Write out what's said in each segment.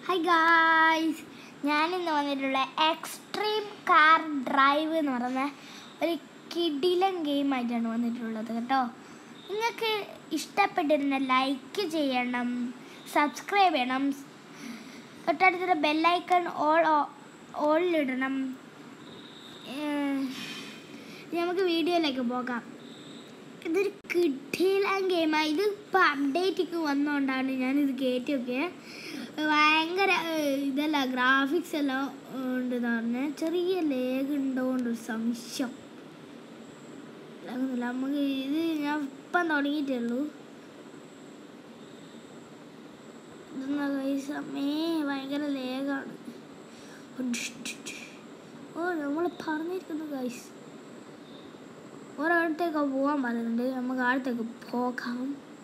Hi guys ഞാനിന്ന് വന്നിട്ടുള്ള extreme car drive എന്ന് പറയുന്ന ഒരു കിടിലൻ ഗെയിമായിട്ടാണ് വന്നിട്ടുള്ളത് കേട്ടോ നിങ്ങൾക്ക് ഇഷ്ടപ്പെട്ടിരുന്ന ലൈക്ക് ചെയ്യണം സബ്സ്ക്രൈബ് ചെയ്യണം തൊട്ടടുത്തുള്ള ബെല്ലൈക്കൺ ഓൾ ഓളിലിടണം നമുക്ക് വീഡിയോയിലേക്ക് പോകാം ഇതൊരു കിട്ടിയില്ല ഗെയിമാണ് ഇത് ഇപ്പോൾ അപ്ഡേറ്റ് വന്നുകൊണ്ടാണ് ഞാനിത് കയറ്റിയൊക്കെ ഭയങ്കര ഏഹ്, ഇതല്ല ഗ്രാഫിക്സ് എല്ലാം ഉണ്ടെന്ന് പറഞ്ഞാൽ ചെറിയ ലേഗ് ഉണ്ടോണ്ടൊരു സംശയം അങ്ങനെയല്ല നമുക്ക് ഇത് ഞാൻ ഇപ്പം തുടങ്ങിയിട്ടേ ഉള്ളൂ ഇതെന്നാ കൈസ് അമ്മേ ഭയങ്കര ലേഗാണ് ഓ നമ്മൾ പറഞ്ഞിരിക്കുന്നു ഗൈസ് ഒരിടത്തേക്ക് പോകാൻ പറയുന്നുണ്ട് നമുക്ക് അടുത്തേക്ക് പോകാം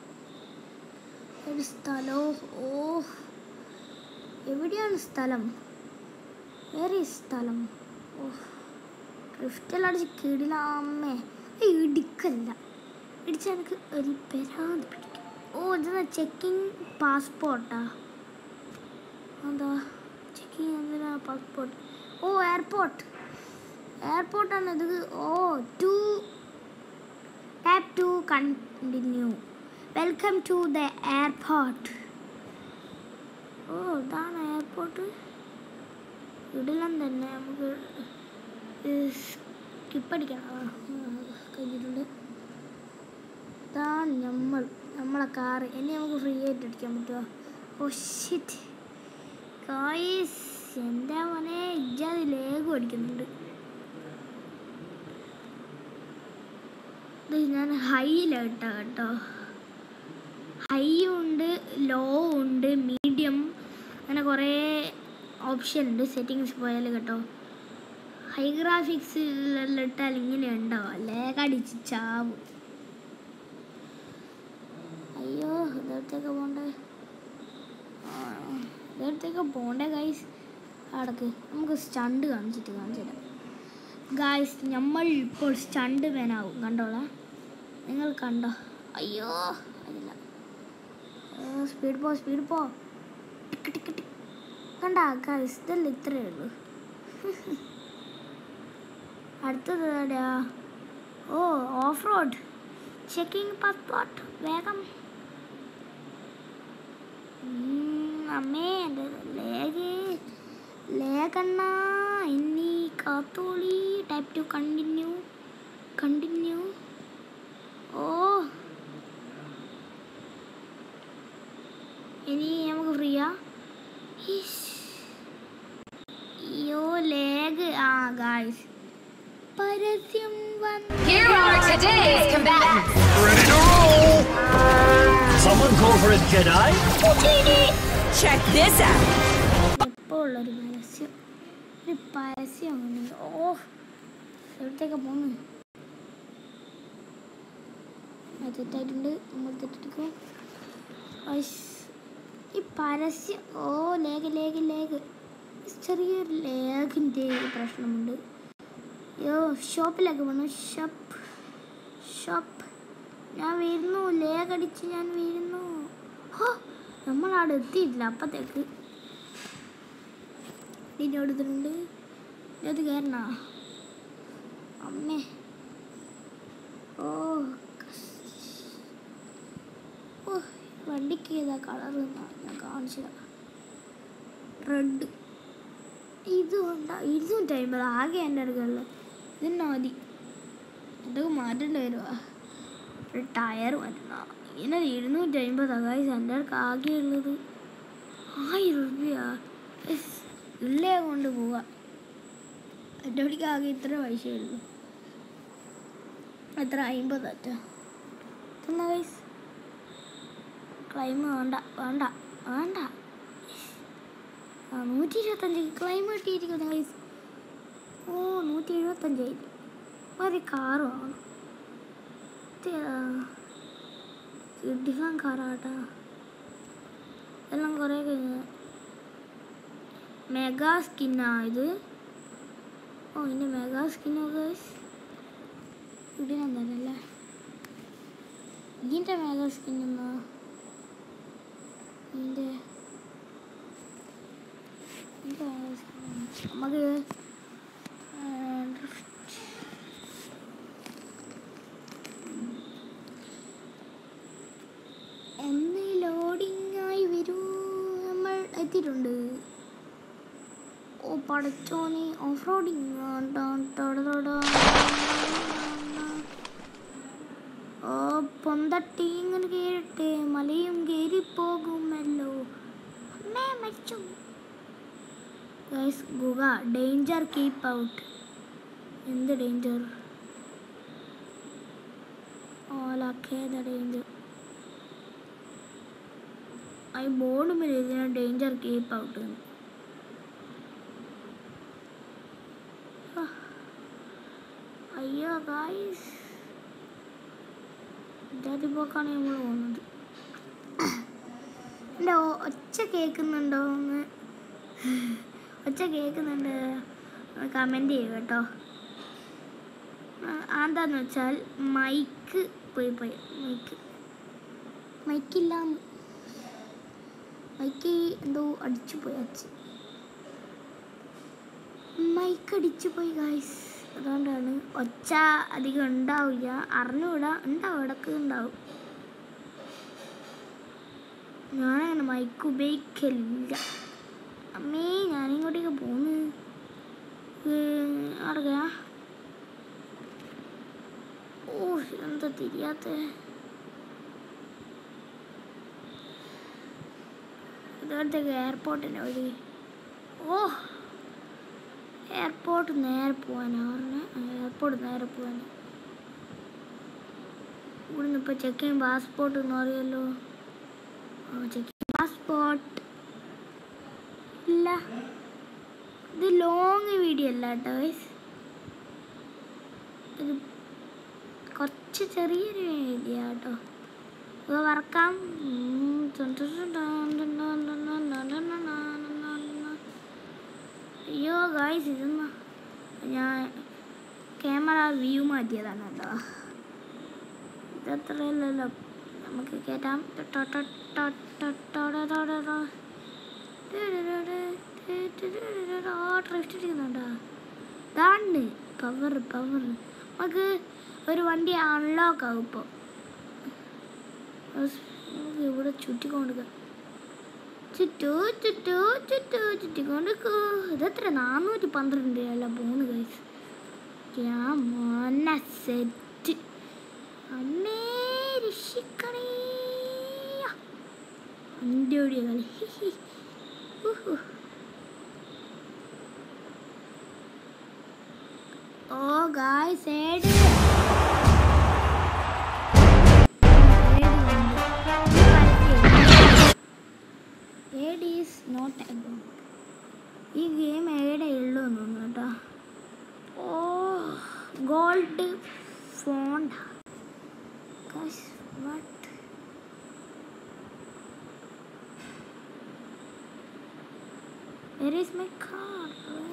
ഒരു സ്ഥലവും ഓ എവിടെയാണ് സ്ഥലം വേറെ ഈ സ്ഥലം ഓ ഡ്രിഫ്റ്റെല്ലാം അടിച്ച് കിടിലാമ്മേ ഏയ് ഇടിക്കല്ല ഇടിച്ച എനിക്ക് ഒരു പെരാന്ത് പിടിക്കും ഓ ഇതെന്താ ചെക്കിങ് പാസ്പോർട്ടാ എന്താ ചെക്കിങ് എന്തിനാ പാസ്പോർട്ട് ഓ എയർപോർട്ട് എയർപോർട്ടാണ് ഇത് ഓ to tap to continue welcome to the airport ഓ ഇതാണ് എയർപോർട്ട് ഇടലം തന്നെ നമുക്ക് സ്കിപ്പടിക്കണം കഴിഞ്ഞിട്ടുണ്ട് ഇതാണ് നമ്മൾ നമ്മളെ കാറ് ഇനി നമുക്ക് ഫ്രീ ആയിട്ട് അടിക്കാൻ പറ്റുമോ ഓ ഷിറ്റ് കായ്സ് എൻ്റെ മോനെ ഇജാതി ലേഗും അടിക്കുന്നുണ്ട് ഇത് ഞാൻ ഹൈയിലിട്ട കേട്ടോ ഹൈ ഉണ്ട് ലോ ഉണ്ട് മീഡിയം അങ്ങനെ കുറേ ഓപ്ഷൻ ഉണ്ട് സെറ്റിങ്സ് പോയാൽ കേട്ടോ ഹൈ ഗ്രാഫിക്സിലെല്ലാം ഇട്ടാൽ ഇങ്ങനെ ഉണ്ടാവും ലേഗ് അടിച്ച് ചാവും അയ്യോ ഇതടുത്തേക്ക് പോണ്ടേ ആ, ഇതടുത്തേക്ക് പോണ്ടേ ഗൈസ് അടക്ക് നമുക്ക് സ്റ്റണ്ട് കാണിച്ചിട്ട് കാണിച്ചു തരാം ഗായ്സ് നമ്മൾ ഇപ്പോൾ സ്റ്റണ്ട് മാനാവും കണ്ടോളാം നിങ്ങൾ കണ്ടോ അയ്യോ അതില്ല സ്പീഡ് പോ സ്പീഡ് പോ ടിക്ക് ടിക്ക് ടിക്ക് കണ്ട ഗായ്സ് ഇതല്ല ഇത്രയേ ഉള്ളൂ അടുത്തത് എവിടെയാ ഓ ഓഫ് റോഡ് ചെക്കിംഗ് പാസ്പോർട്ട് വേഗം ഉം, അമ്മേ എൻ്റെ ലേഗ് ലേഖണ്ണ ഇനി കാത്തോളി ടൈപ്പ് ടു കണ്ടിന്യൂ കണ്ടിന്യൂ ഓ ഇനി നമുക്ക് ഫ്രീയാ അയ്യോ ലേഗ് ആ ഗായ്സ് പരസ്യം വന്നു Here are today's combatants. Ready to roll! Someone call for a Jedi? Check this out. ഇപ്പോൾ ഉള്ളൊരു പരസ്യം ഒരു പരസ്യം ഉണ്ട്. ഓ എവിടത്തേക്ക് പോന്നു അത് തെറ്റായിട്ടുണ്ട് നമ്മൾ തെറ്റിക്കും ഐസ്. ഈ പരസ്യം ഓ ലേഗ് ലേഗ് ലേഗ് ചെറിയൊരു ലേഗിൻ്റെ പ്രശ്നമുണ്ട് യോ ഷോപ്പിലേക്ക് പോകണം ഷോപ്പ് ഷോപ്പ് ഞാൻ വീഴുന്നു ലേഗ് അടിച്ച് ഞാൻ വീഴുന്നു ഹോ നമ്മളവിടെ എത്തിയിട്ടില്ല അപ്പത്തേക്ക് ഇതിൻ്റെ കൊടുത്തിട്ടുണ്ട് ഇത് കയറണ അമ്മേ ഓ കസ്. ഓ വണ്ടിക്ക് ഏതാ കളർ ഞാൻ കാണിച്ചതാ റെഡ് ഇത് കൊണ്ട ഇരുന്നൂറ്റി അമ്പത് ആകെ എൻ്റെ അടുക്കള ഇതന്നെ മതി ഇതൊക്കെ മാറ്റേണ്ടി വരുവാ ഒരു ടയർ മാറ്റണം ഇങ്ങനെ ഇരുന്നൂറ്റി അമ്പത് അതായത് എൻ്റെ അടുക്ക് ആകെ ഉള്ളത് ആയിരം റുപ്യ ഇല്ലേ കൊണ്ട് പോവാ എൻ്റെ അടുക്ക് ആകെ ഇത്ര പൈസയേ ഉള്ളൂ എത്ര അമ്പത് അറ്റ എന്നാ ഗൈസ് ക്ലൈം വേണ്ട വേണ്ട വേണ്ട ആ നൂറ്റി ഇരുപത്തഞ്ച് ക്ലൈം കിട്ടിയിരിക്കുന്നു ഗൈസ് ഓ നൂറ്റി എഴുപത്തഞ്ചായി മതി കാറ് വേണം കിഡിക്കാൻ കാറാട്ടാ എല്ലാം കുറേ കഴിഞ്ഞ് മെഗാ സ്കിന്നാ ഇത് ഓ ഇതിൻ്റെ മെഗാ സ്കിന്നോ ഗൈസ് ഇതിനെന്തല്ലേ ഇതിൻ്റെ മെഗാ സ്കിൻ എന്നാ ഇതിൻ്റെ നമുക്ക് എന്ന് ലോഡിംഗ് ആയി വരൂ നമ്മൾ എത്തിയിട്ടുണ്ട് ഓ പടച്ചോനെ ഓഫ് റോഡിങ് ഓ പൊന്തട്ടി ഇങ്ങനെ കേറട്ടെ മലയും കയറിപ്പോകുമല്ലോ അമ്മേ മരിച്ചു ഗൈസ് ഗുഗ ഡേഞ്ചർ കീപ്പ് ഔട്ട് എന്ത് ഡേഞ്ചർ ഓലാക്കേത ഡേഞ്ചർ ആ ബോർഡ് മേലെ ഇതിനെ ഡേഞ്ചർ കീപ്പ് ഔട്ട് അയ്യോ ഗായ്സ് ഇതാദ്യ പോക്കാണ് നമ്മൾ പോകുന്നത് എൻ്റെ ഒച്ച കേൾക്കുന്നുണ്ടോ എന്ന് ഒച്ച കേൾക്കുന്നുണ്ട് കമൻറ്റ് ചെയ്യുക കേട്ടോ ആ, എന്താന്ന് വെച്ചാൽ മൈക്ക് പോയി പോയി മൈക്ക് മൈക്കില്ല മൈക്ക് എന്തോ അടിച്ചു പോയി അച്ഛ മൈക്ക് അടിച്ചു പോയി ഗായ്സ് അതുകൊണ്ടാണ് ഒച്ച അധികം ഉണ്ടാവില്ല അറിഞ്ഞൂടാ ഉണ്ടാവും ഇടക്ക് ഉണ്ടാവും ഞാനങ്ങനെ മൈക്ക് ഉപയോഗിക്കലില്ല അമ്മേ ഞാനിങ്ങോട്ടേക്ക് പോന്ന് അറിയാ ഓ എന്താ തിരിയാത്ത ഇതോടത്തേക്ക് എയർപോർട്ടിൻ്റെ വഴി ഓ എയർപോർട്ട് നേരെ പോവാനാ പറഞ്ഞ എയർപോർട്ട് നേരെ പോവാൻ ഇവിടുന്ന് ഇപ്പോൾ ചെക്ക് ചെയ്യും പാസ്പോർട്ട് എന്ന് അറിയാലോ ആ ചെക്ക് ചെയ്യും പാസ്പോർട്ട് ഇല്ല ഇത് ലോങ് വീഡിയോ അല്ല കേട്ടോ guys. ഇത് കുറച്ച് ചെറിയൊരു വീഡിയോ കേട്ടോ ഇത് വറക്കാം ഉം, ടുൻ ടുൻ ടുൻ ടുൻ ടുൻ ടുൻ ടുൻ ടുൻ ടുൻ ടുൻ ടുൻ ടുൻ ടുൻ. അയ്യോ ഗായ്സ് ഇതൊന്ന് ഞാൻ ക്യാമറ വ്യൂ മാറ്റിയതാണ് കേട്ടോ ഇതത്രയല്ലല്ലോ നമുക്ക് കയറ്റാം ടൊ ടൊ ടൊ ടൊ ടൊ ടൊ ടൊ ടൊ ടൊ. ഓ ഡ്രിഫ്റ്റ് അടിക്കുന്നുണ്ടോ ഇതാണ് പവർ പവർ നമുക്ക് ഒരു വണ്ടി അൺലോക്ക് ആകും ഇപ്പോൾ നമുക്ക് ഇവിടെ ചുറ്റിക്കൊടുക്കുക ചുറ്റു ചുറ്റു ചുറ്റു ചുറ്റിക്കൊടുക്കൂ ഇതെത്ര നാനൂറ്റി പന്ത്രണ്ട് അല്ല പോണ് കൈസ് ഞാൻ മോനെ സെറ്റ് അമ്മേ രക്ഷിക്കണേ അന്റോടിയ കളി ഹി, ഹി. ഉഹു. ഓ ഗായ്സ് ഏട് ഏഡ് ഈസ് നോട്ട് എ ഈ ഗെയിം ഏടെ ഉള്ളൂ എന്ന് തോന്നുന്നു കേട്ടോ ഓ ഗോൾഡ് ഫോണ്ട what Where is my car?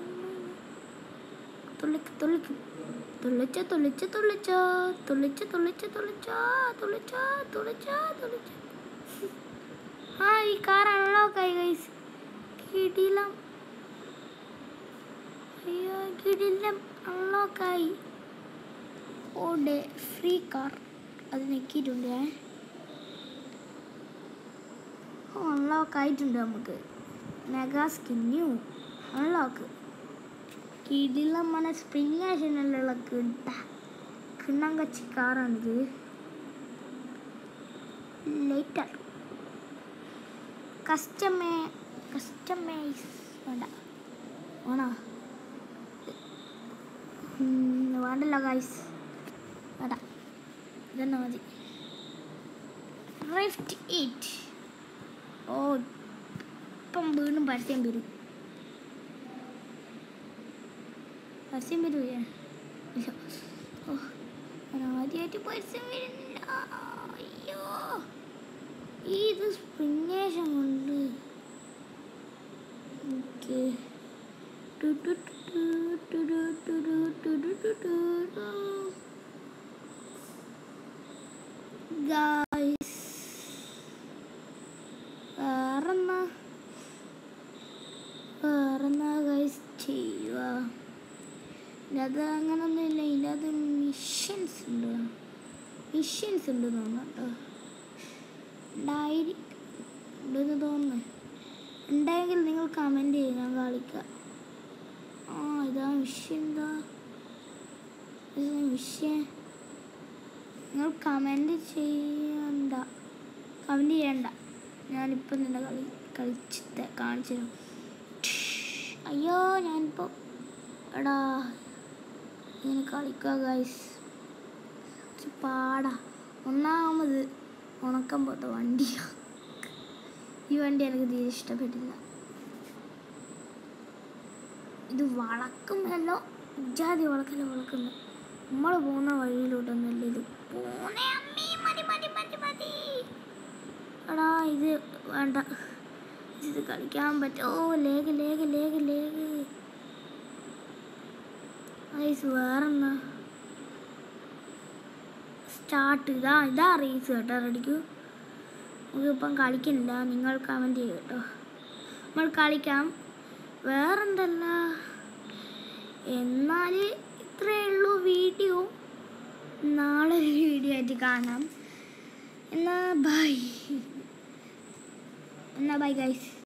തുള്ളിക്ക് തുള്ളിക്ക് തുള്ളിച്ച തുള്ളിച്ച തുള്ളിച്ച തുള്ളിച്ച തുള്ളിച്ച തുള്ളിച്ച തുള്ളിച്ച തുള്ളിച്ച തുള്ളിച്ച ആ ഈ കാർ അൺലോക്ക് ആയി ഗൈസ് കിടിലം അയ്യോ കിടിലം അൺലോക്ക് ആയി ഓടെ ഫ്രീ കാർ അത് നെക്കിയിട്ടുണ്ട് ഓ അൺലോക്ക് ആയിട്ടുണ്ട് നമുക്ക് മെഗാ സ്കിൻ ന്യൂ അൺലോക്ക് കിടിലം മന സ്പ്രിങ് ആഷനുള്ള കിട്ട കിണ്ണം കച്ചി കാറാണിത് ലേറ്റർ കസ്റ്റമേ കസ്റ്റമൈസ് വേണ്ട വേണോ ഉം, വേണ്ടല്ലോ ഗൈസ് വേണ്ട ഇതന്നെ മതി ഡ്രിഫ്റ്റ് ഇറ്റ് ഓ ഇപ്പം വീണ്ടും പരസ്യം വരും പരസ്യം വരൂലേ ഇല്ല ഓ ഞാൻ ആദ്യമായിട്ട് പരസ്യം വരുന്നില്ല അയ്യോ ഈ ഇത് സ്പ്രിങ്ങേഷൻ കൊണ്ട് ഓക്കെ ഗായ്സ് വേറെന്നാ വേറെ അത് അങ്ങനൊന്നുമില്ല ഇതിൻ്റെ അത് മിഷൻസ് ഉണ്ട് മിഷൻസ് ഉണ്ട് തോന്നുന്നു കേട്ടോ ഉണ്ടായിരിക്കും ഉണ്ടെന്ന് തോന്നുന്നു ഉണ്ടെങ്കിൽ നിങ്ങൾ കമൻറ്റ് ചെയ്യും ഞാൻ കളിക്കാം ആ ഇതാ മിഷൻ എന്താ മിഷൻ നിങ്ങൾ കമൻറ്റ് ചെയ്യണ്ട കമൻറ്റ് ചെയ്യണ്ട ഞാനിപ്പം നിന്നെ കളി കളിച്ചിട്ട് കാണിച്ചു തരാം അയ്യോ ഞാനിപ്പോൾ എടാ ഇങ്ങനെ കളിക്കുക ഗൈസ് പാടാ ഒന്നാമത് ഉണക്കം പോത്ത വണ്ടിയാണ് ഈ വണ്ടി എനിക്ക് തീരെ ഇഷ്ടപ്പെട്ടില്ല ഇത് വളക്കുമല്ലോ ഇജാതി വളക്കല്ല വളക്കുന്നു നമ്മൾ പോകുന്ന വഴിയിലോട്ടൊന്നുമല്ല ഇത് പോണേ അമ്മേ മതി മതി മതി മതി എടാ ഇത് വേണ്ട ഇത് കളിക്കാൻ പറ്റുമോ ലേഗ് ലേഗ് ലേഗ് ലേഗ് ഐസ് വേറെന്നാ സ്റ്റാർട്ട് ഇതാ ഇതാ റേസ് കേട്ടോ റെഡിക്കൂ നമുക്കിപ്പം കളിക്കുന്നില്ല നിങ്ങൾ കമൻറ്റ് ചെയ്യും കേട്ടോ നമ്മൾ കളിക്കാം വേറെന്തല്ല എന്നാൽ ഇത്രയേ ഉള്ളൂ വീഡിയോ നാളെ ഒരു വീഡിയോ ആയിട്ട് കാണാം എന്നാ ബൈ എന്നാ ബൈ ഗൈസ്